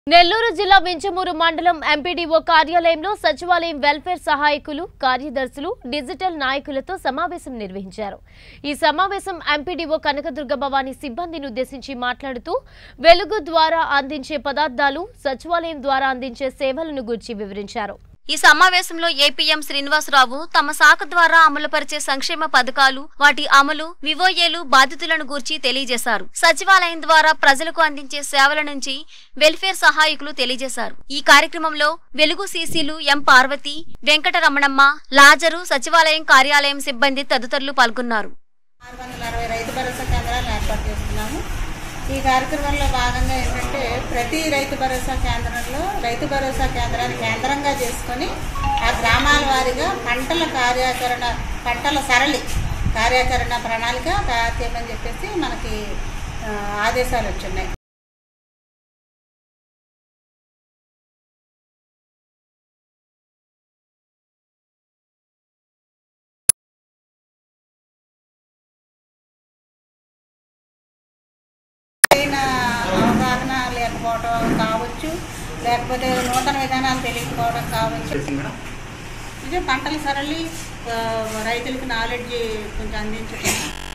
నెల్లూరు జిల్లా వించమూరు మండలం ఎంపీడీఓ కార్యాలయంలో సచివాలయం వెల్ఫేర్ సహాయకులు కార్యదర్శులు డిజిటల్ నాయకులతో సమావేశం నిర్వహించారు ఈ సమావేశం ఎంపీడీఓ కనకదుర్గ భవానీ సిబ్బందిని ఉద్దేశించి మాట్లాడుతూ వెలుగు ద్వారా అందించే పదార్థాలు సచివాలయం ద్వారా అందించే సేవలను గురించి వివరించారు ఈ సమావేశంలో ఏపీఎం శ్రీనివాసరావు తమ శాఖ ద్వారా అమలుపరిచే సంక్షేమ పథకాలు వాటి అమలు వివోఏలు బాధితులను గూర్చి తెలియజేశారు సచివాలయం ద్వారా ప్రజలకు అందించే సేవల నుంచి వెల్ఫేర్ సహాయకులు తెలియజేశారు ఈ కార్యక్రమంలో వెలుగు సీసీలు ఎం పార్వతి వెంకటరమణమ్మ లాజరు సచివాలయం కార్యాలయం సిబ్బంది తదితరులు పాల్గొన్నారు ఆరు వందల అరవై రైతు భరోసా కేంద్రాలు ఏర్పాటు చేస్తున్నాము ఈ కార్యక్రమంలో భాగంగా ఏంటంటే ప్రతి రైతు భరోసా కేంద్రంలో రైతు భరోసా కేంద్రాన్ని కేంద్రంగా చేసుకొని ఆ గ్రామాల వారీగా పంటల కార్యాచరణ పంటల సరళి కార్యాచరణ ప్రణాళిక తయారు చేయమని చెప్పేసి మనకి ఆ, ఆదేశాలు వచ్చిన్నాయి సరైన అవగాహన లేకపోవడం కావచ్చు లేకపోతే నూతన విధానాలు తెలియకపోవడం కావచ్చు ఇదే పంటల సరళి ఆ, రైతులకు నాలెడ్జ్ కొంచెం అందించడం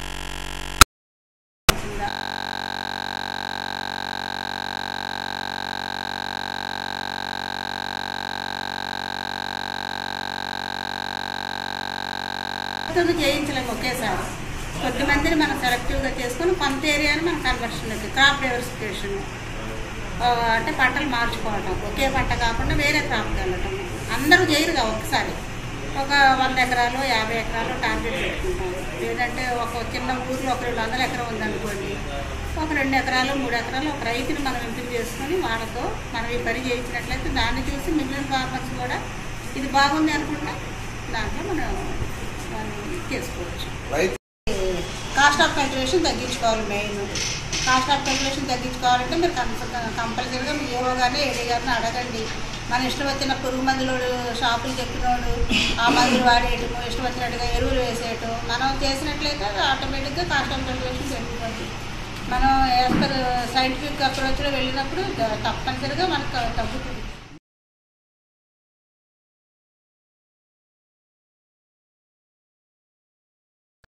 రైతులు చేయించలేము ఒకేసారి కొద్ది మందిని మనం సెలెక్టివ్గా చేసుకొని కొంత ఏరియాని మనం కన్వర్షన్ క్రాప్ డైవర్సిఫికేషన్ అంటే పంటలు మార్చుకోవటం ఒకే పంట కాకుండా వేరే క్రాప్కి వెళ్ళటం అందరూ చేయరుగా ఒకసారి ఒక వంద ఎకరాలు యాభై ఎకరాలు టార్గెట్ పెట్టుకుంటారు లేదంటే ఒక చిన్న ఊర్లో ఒక రెండు వందల ఎకరం ఉందనుకోండి ఒక రెండు ఎకరాలు మూడు ఎకరాలు ఒక రైతుని మనం ఎంపిక చేసుకొని వాళ్ళతో మనం ఈ పని చేయించినట్లయితే దాన్ని చూసి మిగిలిన ఫార్మర్స్ కూడా ఇది బాగుంది అనుకుంటే దాంట్లో మనం మనం చేసుకోవచ్చు రైతు కాస్ట్ ఆఫ్ కల్టివేషన్ తగ్గించుకోవాలి మెయిన్ కాస్ట్ ఆఫ్ కల్టివేషన్ తగ్గించుకోవాలంటే మీరు కంపల్సరీగా మీ ఏవో కానీ ఏడీ గారిని అడగండి మన ఇష్టం వచ్చిన పురుగు మందులు షాపులు చెప్పినోడు ఆ మందులు వాడేయటము ఇష్టం వచ్చినట్టుగా ఎరువులు వేసేయటం మనం చేసినట్లయితే ఆటోమేటిక్గా కాస్ట్ ఆఫ్ కల్టివేషన్ తగ్గిపోతుంది మనం యాజ్ పర్ సైంటిఫిక్ అప్రోచ్లో వెళ్ళినప్పుడు ద- తప్పనిసరిగా మనకు తగ్గుతుంది